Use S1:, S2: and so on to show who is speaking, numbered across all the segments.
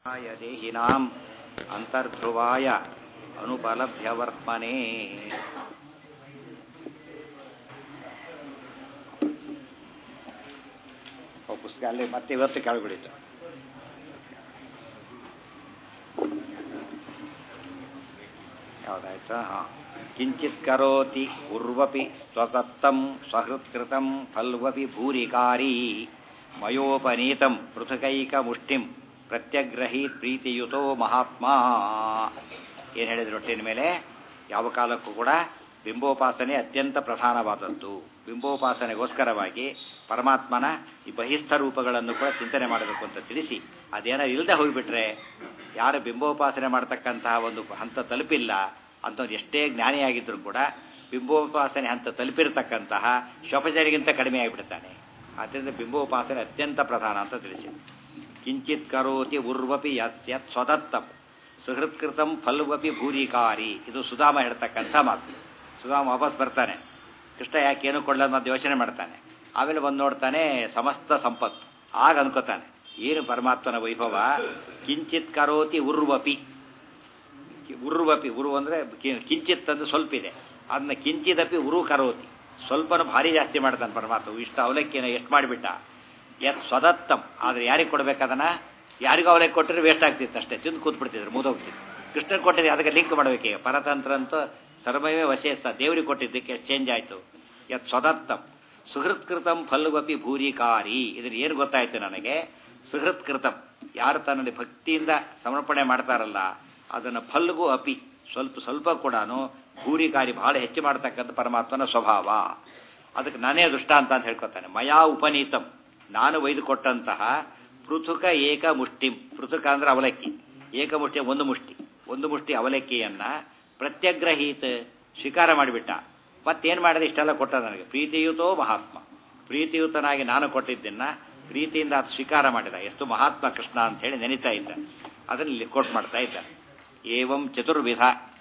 S1: य देहिनाम् अन्तर्ध्रुवाय अनुपलभ्यवर्त्मने ಓ ಪುಸ್ತಕ ಅಲ್ಲಿ ಮತ್ತೆ ಇವತ್ತು ಕೆಳಗಿಡಿತು ಯಾವುದಾಯ್ತಾ ಹಾಂ ಕಿಂಚಿತ್ ಕರೋತಿ ಉರ್ವಪಿ ಸ್ವತತ್ತಂ ಸ್ವಹೃತ್ಕೃತಂ ಫಲ್ವಪಿ ಭೂರಿಕಾರಿ ಮಯೋಪನೀತಂ ಪೃಥಕೈಕ ಮುಷ್ಟಿಂ ಪ್ರತ್ಯಗ್ರಹೀತ್ ಪ್ರೀತಿಯುತೋ ಮಹಾತ್ಮ ಏನು ಹೇಳಿದ್ರು ಒಟ್ಟಿನ ಮೇಲೆ ಯಾವ ಕಾಲಕ್ಕೂ ಕೂಡ ಬಿಂಬೋಪಾಸನೆ ಅತ್ಯಂತ ಪ್ರಧಾನವಾದದ್ದು ಬಿಂಬೋಪಾಸನೆಗೋಸ್ಕರವಾಗಿ ಪರಮಾತ್ಮನ ಈ ಬಹಿಸ್ಥ ರೂಪಗಳನ್ನು ಕೂಡ ಚಿಂತನೆ ಮಾಡಬೇಕು ಅಂತ ತಿಳಿಸಿ ಅದೇನೋ ಇಲ್ಲದೆ ಹೋಗಿಬಿಟ್ರೆ ಯಾರು ಬಿಂಬೋಪಾಸನೆ ಮಾಡ್ತಕ್ಕಂತಹ ಒಂದು ಹಂತ ತಲುಪಿಲ್ಲ ಅಂಥವ್ರು ಎಷ್ಟೇ ಜ್ಞಾನಿಯಾಗಿದ್ದರೂ ಕೂಡ ಬಿಂಬೋಪಾಸನೆ ಹಂತ ತಲುಪಿರತಕ್ಕಂತಹ ಶೋಪಚಾರಿಗಿಂತ ಕಡಿಮೆ ಆಗಿಬಿಡ್ತಾನೆ ಆದ್ದರಿಂದ ಬಿಂಬೋಪಾಸನೆ ಅತ್ಯಂತ ಪ್ರಧಾನ ಅಂತ ತಿಳಿಸಿ ಕಿಂಚಿತ್ ಕರೋತಿ ಉರ್ವಪಿ ಯತ್ ಸ್ವದತ್ತಂ ಸುಹೃತ್ಕೃತಂ ಫಲ್ವಪಿ ಭೂರಿಕಾರಿ ಇದು ಸುಧಾಮ ಹೇಳ್ತಕ್ಕಂಥ ಮಾತು ಸುಧಾಮ ವಾಪಸ್ ಬರ್ತಾನೆ ಕೃಷ್ಣ ಯಾಕೆ ಏನು ಕೊಡಲ್ಲ ಅಂತ ಯೋಚನೆ ಮಾಡ್ತಾನೆ ಆಮೇಲೆ ಬಂದು ನೋಡ್ತಾನೆ ಸಮಸ್ತ ಸಂಪತ್ತು ಆಗ ಅನ್ಕೋತಾನೆ ಏನು ಪರಮಾತ್ಮನ ವೈಭವ ಕಿಂಚಿತ್ ಕರೋತಿ ಉರ್ವಪಿ ಉರ್ವಪಿ ಉರು ಅಂದರೆ ಕಿಂಚಿತ್ ಅಂದ್ರೆ ಸ್ವಲ್ಪ ಇದೆ ಅದನ್ನ ಕಿಂಚಿದಪಿ ಉರು ಕರೋತಿ ಸ್ವಲ್ಪನೂ ಭಾರಿ ಜಾಸ್ತಿ ಮಾಡ್ತಾನೆ ಪರಮಾತ್ಮ ಇಷ್ಟು ಅವಲಕ್ಕಿನ ಎಷ್ಟು ಮಾಡಿಬಿಟ್ಟ ಎತ್ ಸ್ವದತ್ತಂ ಆದರೆ ಯಾರಿಗೆ ಕೊಡ್ಬೇಕದನ್ನ ಯಾರಿಗೂ ಅವಲಕ್ಕಿ ಕೊಟ್ಟರೆ ವೇಸ್ಟ್ ಆಗ್ತಿತ್ತು ಅಷ್ಟೇ ತಿಂದು ಕೂತ್ಬಿಡ್ತಿದ್ರು ಮುದೋಗ್ತಿದ್ರು ಕೃಷ್ಣನ್ ಕೊಟ್ಟಿದ್ರೆ ಅದಕ್ಕೆ ಲಿಂಕ್ ಮಾಡಬೇಕೀಗ ಪರತಂತ್ರ ಅಂತೂ ಸರ್ವವೇ ವಶೇಷ ದೇವರಿಗೆ ಕೊಟ್ಟಿದ್ದಕ್ಕೆ ಚೇಂಜ್ ಆಯಿತು ಯತ್ ಸ್ವದತ್ತಂ ಸುಹೃತ್ಕೃತಂ ಫಲ್ವಪಿ ಭೂರಿಕಾರಿ ಇದ್ರ ಏನು ಗೊತ್ತಾಯ್ತು ನನಗೆ ಸುಹೃತ್ಕೃತಂ ಯಾರು ತನ್ನಲ್ಲಿ ಭಕ್ತಿಯಿಂದ ಸಮರ್ಪಣೆ ಮಾಡ್ತಾರಲ್ಲ ಅದನ್ನು ಫಲ್ಗು ಅಪಿ ಸ್ವಲ್ಪ ಸ್ವಲ್ಪ ಕೂಡ ಭೂರಿಕಾರಿ ಬಹಳ ಹೆಚ್ಚು ಮಾಡ್ತಕ್ಕಂಥ ಪರಮಾತ್ಮನ ಸ್ವಭಾವ ಅದಕ್ಕೆ ನಾನೇ ದೃಷ್ಟಾಂತ ಅಂತ ಹೇಳ್ಕೊತಾನೆ ಮಯಾ ಉಪನೀತಂ ನಾನು ಒಯ್ದುಕೊಟ್ಟಂತಹ ಪೃಥುಕ ಏಕ ಮುಷ್ಟಿಂ ಪೃಥುಕ ಅಂದ್ರೆ ಅವಲಕ್ಕಿ ಏಕ ಮುಷ್ಟಿ ಒಂದು ಮುಷ್ಟಿ ಒಂದು ಮುಷ್ಟಿ ಅವಲಕ್ಕಿಯನ್ನ ಪ್ರತ್ಯಗ್ರಹೀತ ಸ್ವೀಕಾರ ಮಾಡಿಬಿಟ್ಟ ಮತ್ತೇನು ಮಾಡಿದೆ ಇಷ್ಟೆಲ್ಲ ಕೊಟ್ಟ ನನಗೆ ಪ್ರೀತಿಯುತೋ ಮಹಾತ್ಮ ಪ್ರೀತಿಯುತನಾಗಿ ನಾನು ಕೊಟ್ಟಿದ್ದನ್ನ ಪ್ರೀತಿಯಿಂದ ಅದು ಸ್ವೀಕಾರ ಮಾಡಿದ ಎಷ್ಟು ಮಹಾತ್ಮ ಕೃಷ್ಣ ಅಂತ ಹೇಳಿ ನೆನೀತಾ ಇದ್ದ ಅದನ್ನು ಕೋಟ್ ಮಾಡ್ತಾ ಇದ್ದ ಏವಂ ಚತುರ್ವಿಧ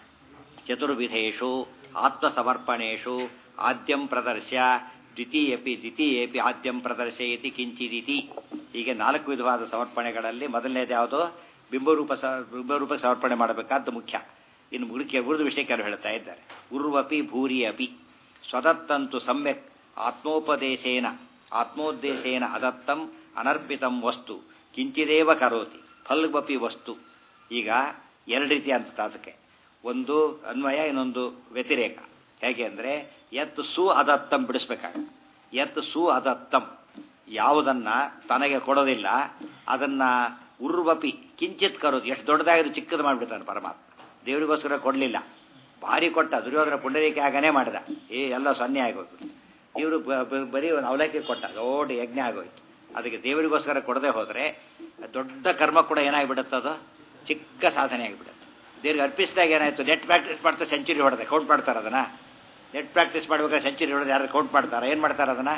S1: ಚತುರ್ವಿಧೇಶು ಆತ್ಮಸಮರ್ಪಣೇಶು ಆದ್ಯಂ ಪ್ರದರ್ಶ್ಯ ದ್ವಿತೀಯಪಿ ದ್ವಿತೀಯೇಪಿ ಆದ್ಯಂ ಪ್ರದರ್ಶಯತಿ ಕಿಂಚಿದಿತಿ ಹೀಗೆ ನಾಲ್ಕು ವಿಧವಾದ ಸಮರ್ಪಣೆಗಳಲ್ಲಿ ಮೊದಲನೇದು ಯಾವುದು ಬಿಂಬರೂಪ ಬಿಂಬರೂಪ ಸಮರ್ಪಣೆ ಮಾಡಬೇಕಾದ್ದು ಮುಖ್ಯ ಇನ್ನು ಉಳಿಕೆ ಉಳಿದ ವಿಷಯಕ್ಕೆ ಯಾರು ಹೇಳ್ತಾ ಇದ್ದಾರೆ ಉರ್ವಪಿ ಭೂರಿ ಅಪಿ ಸ್ವದತ್ತಂತು ಸಮ್ಯಕ್ ಆತ್ಮೋಪದೇಶೇನ ಆತ್ಮೋದ್ದೇಶೇನ ಅದತ್ತಂ ಅನರ್ಪಿತಂ ವಸ್ತು ಕಿಂಚಿದೇವ ಕರೋತಿ ಫಲ್ವಪಿ ವಸ್ತು ಈಗ ಎರಡು ರೀತಿ ಅಂತ ಅದಕ್ಕೆ ಒಂದು ಅನ್ವಯ ಇನ್ನೊಂದು ವ್ಯತಿರೇಕ ಹೇಗೆ ಅಂದರೆ ಎತ್ತು ಸು ಅದತ್ತಂ ಬಿಡಿಸ್ಬೇಕಾಗ ಎತ್ತು ಸು ಅದತ್ತಂ ಯಾವುದನ್ನ ತನಗೆ ಕೊಡೋದಿಲ್ಲ ಅದನ್ನ ಉರ್ವಪಿ ಕಿಂಚಿತ್ ಕರೋದು ಎಷ್ಟು ದೊಡ್ಡದಾಗಿದ್ದು ಚಿಕ್ಕದು ಮಾಡಿಬಿಡ್ತಾನೆ ಪರಮಾತ್ಮ ದೇವರಿಗೋಸ್ಕರ ಕೊಡಲಿಲ್ಲ ಭಾರಿ ಕೊಟ್ಟ ದುರ್ಯೋಧನ ಪುಂಡರೀಕೆ ಆಗನೇ ಮಾಡಿದ ಏ ಎಲ್ಲ ಸೊನ್ನೆ ಆಗೋಯ್ತು ಇವರು ಬರೀ ಒಂದು ಅವಲಕ್ಕಿ ಕೊಟ್ಟ ದೊಡ್ಡ ಯಜ್ಞ ಆಗೋಯ್ತು ಅದಕ್ಕೆ ದೇವರಿಗೋಸ್ಕರ ಕೊಡದೆ ಹೋದರೆ ದೊಡ್ಡ ಕರ್ಮ ಕೂಡ ಏನಾಗಿಬಿಡುತ್ತದು ಚಿಕ್ಕ ಸಾಧನೆ ಆಗಿಬಿಡುತ್ತೆ ದೇವ್ರಿಗೆ ಅರ್ಪಿಸಿದಾಗ ಏನಾಯ್ತು ನೆಟ್ ಪ್ರಾಕ್ಟೀಸ್ ಮಾಡ್ತಾ ಸೆಂಚುರಿ ಹೊಡೆದೆ ಕೌಂಟ್ ಮಾಡ್ತಾರೆ ಅದನ್ನ ನೆಟ್ ಪ್ರಾಕ್ಟೀಸ್ ಮಾಡ್ಬೇಕಾದ್ರೆ ಸೆಂಚುರಿ ಹೊಡೆದು ಯಾರು ಕೌಂಟ್ ಮಾಡ್ತಾರೆ ಏನು ಮಾಡ್ತಾರೆ ಅದನ್ನ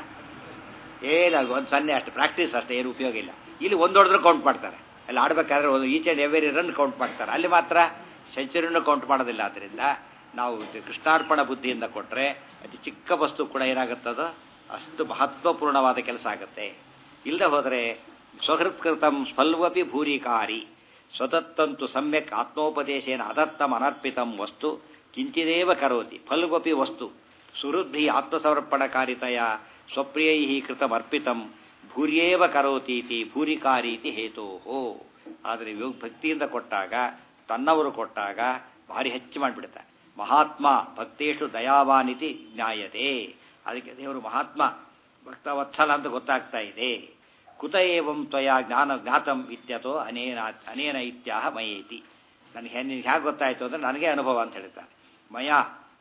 S1: ಏನಾಗ ಒಂದು ಸೊನ್ನೆ ಅಷ್ಟು ಪ್ರಾಕ್ಟೀಸ್ ಅಷ್ಟೇ ಏನು ಉಪಯೋಗ ಇಲ್ಲ ಇಲ್ಲಿ ಒಂದು ಹೊಡೆದ್ರೆ ಕೌಂಟ್ ಮಾಡ್ತಾರೆ ಅಲ್ಲಿ ಆಡಬೇಕಾದ್ರೆ ಒಂದು each and every run count ಮಾಡ್ತಾರೆ ಅಲ್ಲಿ ಮಾತ್ರ ಸೆಂಚುರಿನೂ ಕೌಂಟ್ ಮಾಡೋದಿಲ್ಲ ಆದ್ದರಿಂದ ನಾವು ಕೃಷ್ಣಾರ್ಪಣ ಬುದ್ಧಿಯಿಂದ ಕೊಟ್ಟರೆ ಅತಿ ಚಿಕ್ಕ ವಸ್ತು ಕೂಡ ಏನಾಗುತ್ತದೋ ಅಷ್ಟು ಮಹತ್ವಪೂರ್ಣವಾದ ಕೆಲಸ ಆಗುತ್ತೆ ಇಲ್ಲದೆ ಹೋದರೆ ಸ್ವಹೃತ್ಕೃತಂ ಸ್ವಲ್ವಪಿ ಭೂರಿಕಾರಿ ಸ್ವತತ್ತಂತು ಸಮ್ಯಕ್ ಆತ್ಮೋಪದೇಶೇನ ಅದತ್ತಂ ಅನರ್ಪಿತಂ ವಸ್ತು ಕಿಂಚಿದೇವ ಕರೋತಿ ಫಲ್ವಪಿ ವಸ್ತು ಸುಹೃದ್ಭಿ ಆತ್ಮಸಮರ್ಪಣಕಾರಿತೆಯ ಸ್ವಪ್ರಿಯೈ ಕೃತಮರ್ಪಿತಂ ಭೂರ್ಯೇವ ಕರೋತೀತಿ ಭೂರಿಕಾರೀತಿ ಹೇತೋಹೋ ಆದರೆ ಭಕ್ತಿಯಿಂದ ಕೊಟ್ಟಾಗ ತನ್ನವರು ಕೊಟ್ಟಾಗ ಭಾರಿ ಹೆಚ್ಚು ಮಾಡಿಬಿಡ್ತಾರೆ ಮಹಾತ್ಮ ಭಕ್ತೇಶು ದಯಾವಾನಿತಿ ಜ್ಞಾಯತೆ ಅದಕ್ಕೆ ದೇವರು ಮಹಾತ್ಮ ಭಕ್ತವತ್ಸಲ ಅಂತ ಗೊತ್ತಾಗ್ತಾ ಇದೆ ಕುತ ಏವಂ ತ್ವಯ ಜ್ಞಾನ ಜ್ಞಾತಂ ಇತ್ಯತೋ ಅನೇನ ಅನೇನ ಇತ್ಯಾಹ ಮಯೇತಿ ನನಗೆ ಹೆಣ್ಣಿಗೆ ಹೇಗೆ ಗೊತ್ತಾಯಿತು ಅಂದರೆ ನನಗೆ ಅನುಭವ ಅಂತ ಹೇಳ್ತಾರೆ ಮಯ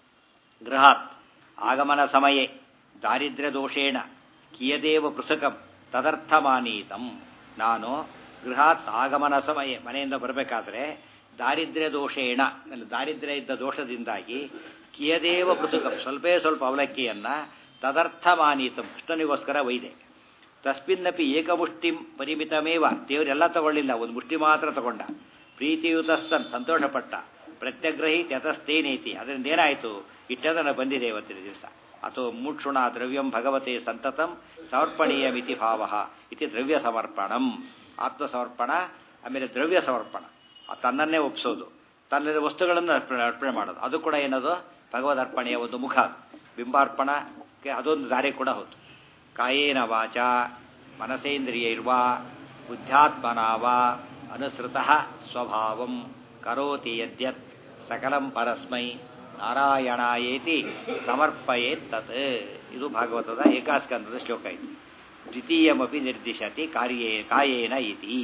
S1: ಗೃಹಾತ್ ಆಗಮನ ಸಮಯೇ ದಾರಿದ್ರ್ಯ ದೋಷೇಣ ಕಿಯದೇವ ಪೃಥಕಂ ತದರ್ಥಮಾನೀತಂ ನಾನು ಗೃಹಾತ್ ಆಗಮನ ಸಮಯ ಮನೆಯಿಂದ ಬರಬೇಕಾದ್ರೆ ದಾರಿದ್ರ್ಯ ದೋಷೇಣ ದಾರಿದ್ರ್ಯ ಇದ್ದ ದೋಷದಿಂದಾಗಿ ಕಿಯದೇವ ಪೃಥಕಂ ಸ್ವಲ್ಪೇ ಸ್ವಲ್ಪ ಅವಲಕ್ಕಿಯನ್ನ ತದರ್ಥಮಾನೀತಂ ಕೃಷ್ಣನಿಗೋಸ್ಕರ ಒಯ್ದೆ ತಸ್ಮಿನ್ನಪಿ ಏಕಮುಷ್ಟಿಂ ಪರಿಮಿತಮೇವ ದೇವರೆಲ್ಲ ತಗೊಳ್ಳಿಲ್ಲ ಒಂದು ಮುಷ್ಟಿ ಮಾತ್ರ ತಗೊಂಡ ಪ್ರೀತಿಯುತ ಸನ್ ಸಂತೋಷಪಟ್ಟ ಪ್ರತ್ಯಗ್ರಹಿ ತ್ಯತಸ್ತೇನೇತಿ ಅದರಿಂದ ಏನಾಯಿತು ಇಟ್ಟದನ ಬಂದಿದೆ ಇವತ್ತಿನ ದಿವಸ ಅಥವಾ ಮೂಕ್ಷುಣ ದ್ರವ್ಯಂ ಭಗವತೆ ಸಂತತಂ ಸಮರ್ಪಣೀಯಮಿತಿ ಭಾವ ಇತಿ ದ್ರವ್ಯ ಸಮರ್ಪಣಂ ಆತ್ಮಸಮರ್ಪಣ ಆಮೇಲೆ ದ್ರವ್ಯ ಸಮರ್ಪಣ ಆ ತನ್ನನ್ನೇ ಒಪ್ಪಿಸೋದು ತನ್ನ ವಸ್ತುಗಳನ್ನು ಅರ್ಪಣೆ ಅರ್ಪಣೆ ಮಾಡೋದು ಅದು ಕೂಡ ಏನದು ಭಗವದ್ ಅರ್ಪಣೆಯ ಒಂದು ಮುಖ ಅದು ಬಿಂಬಾರ್ಪಣಕ್ಕೆ ಅದೊಂದು ದಾರಿ ಕೂಡ ಹೌದು ಕಾಯೇನ ವಾಚ ಮನಸೇಂದ್ರಿಯ ಇರುವ ಬುದ್ಧ್ಯಾತ್ಮನಾವ ಅನುಸೃತ ಸ್ವಭಾವಂ ಕರೋತಿ ಯದ್ಯತ್ ಸಕಲಂ ಪರಸ್ಮೈ ನಾರಾಯಣಾಯೇತಿ ಸಮರ್ಪಯೇತ್ ತತ್ ಇದು ಭಾಗವತದ ಏಕಾಸ್ಕಂದದ ಶ್ಲೋಕ ಇದು ದ್ವಿತೀಯಮಪಿ ನಿರ್ದಿಶತಿ ಕಾರ್ಯೇ ಕಾಯೇನ ಇತಿ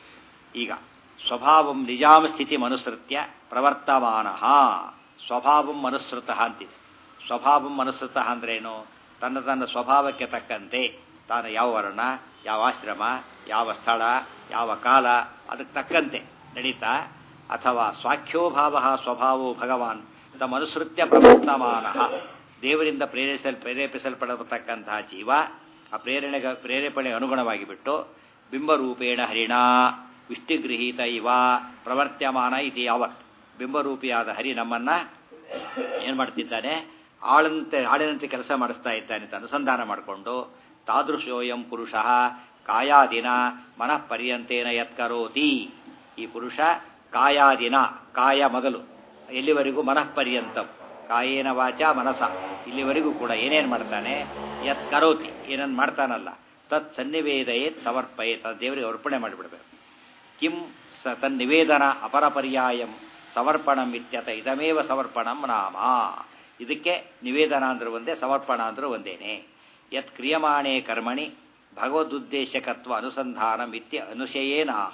S1: ಈಗ ಸ್ವಭಾವಂ ನಿಜಾಮ ಸ್ಥಿತಿ ಮನುಸೃತ್ಯ ಪ್ರವರ್ತಮಾನ ಸ್ವಭಾವಂ ಮನುಸೃತ ಅಂತಿದೆ ಸ್ವಭಾವಂ ಮನುಸೃತ ಅಂದ್ರೇನು ತನ್ನ ತನ್ನ ಸ್ವಭಾವಕ್ಕೆ ತಕ್ಕಂತೆ ತಾನು ಯಾವ ವರ್ಣ ಯಾವ ಆಶ್ರಮ ಯಾವ ಸ್ಥಳ ಯಾವ ಕಾಲ ಅದಕ್ಕೆ ತಕ್ಕಂತೆ ನಡೀತಾ ಅಥವಾ ಸ್ವಾಖ್ಯೋಭಾವ ಸ್ವಭಾವೋ ಭಗವಾನ್ ತಮ್ಮ ಅನುಸೃತ್ಯ ಪ್ರವರ್ತಮಾನ ದೇವರಿಂದ ಪ್ರೇರಿಸಲ್ ಪ್ರೇರೇಪಿಸಲ್ಪಡತಕ್ಕಂತಹ ಜೀವ ಆ ಪ್ರೇರಣೆ ಪ್ರೇರೇಪಣೆಗೆ ಅನುಗುಣವಾಗಿ ಬಿಟ್ಟು ಬಿಂಬರೂಪೇಣ ಹರಿಣ ವಿಷ್ಟಿಗೃಹೀತ ಇವ ಪ್ರವರ್ತ್ಯಮಾನ ಇದು ಯಾವತ್ ಬಿಂಬರೂಪಿಯಾದ ಹರಿ ನಮ್ಮನ್ನ ಏನು ಮಾಡ್ತಿದ್ದಾನೆ ಆಳಂತೆ ಆಳಿನಂತೆ ಕೆಲಸ ಮಾಡಿಸ್ತಾ ಇದ್ದಾನೆ ಅಂತ ಅನುಸಂಧಾನ ಮಾಡಿಕೊಂಡು ತಾದೃಶೋಯಂ ಪುರುಷ ಕಾಯಾದಿನ ಮನಃ ಪರ್ಯಂತೇನ ಯತ್ಕರೋತಿ ಈ ಪುರುಷ ಕಾಯಾದಿನ ಕಾಯ ಮೊದಲು ಎಲ್ಲಿವರೆಗೂ ಮನಃ ಪರ್ಯಂತಂ ಕಾಯೇನ ವಾಚ ಮನಸ ಇಲ್ಲಿವರೆಗೂ ಕೂಡ ಏನೇನು ಮಾಡ್ತಾನೆ ಯತ್ ಕರೋತಿ ಏನನ್ನು ಮಾಡ್ತಾನಲ್ಲ ತತ್ ಸನ್ನಿವೇದಯೇತ್ ಸಮರ್ಪಯೇತ್ ಅದು ದೇವರಿಗೆ ಅರ್ಪಣೆ ಮಾಡಿಬಿಡ್ಬೇಕು ಕಿಂ ಸ ತನ್ನಿವೇದನ ಅಪರ ಪರ್ಯಾಯಂ ಸಮರ್ಪಣಂ ಇತ್ಯತ ಇದಮೇವ ಸಮರ್ಪಣಂ ನಾಮ ಇದಕ್ಕೆ ನಿವೇದನ ಅಂದ್ರೆ ಒಂದೇ ಸಮರ್ಪಣ ಅಂದ್ರೆ ಒಂದೇನೆ ಯತ್ ಕ್ರಿಯಮಾಣೇ ಕರ್ಮಣಿ ಭಗವದುದ್ದೇಶಕತ್ವ ಅನುಸಂಧಾನಂ ಇತ್ಯ ಅನುಶಯೇನಾಹ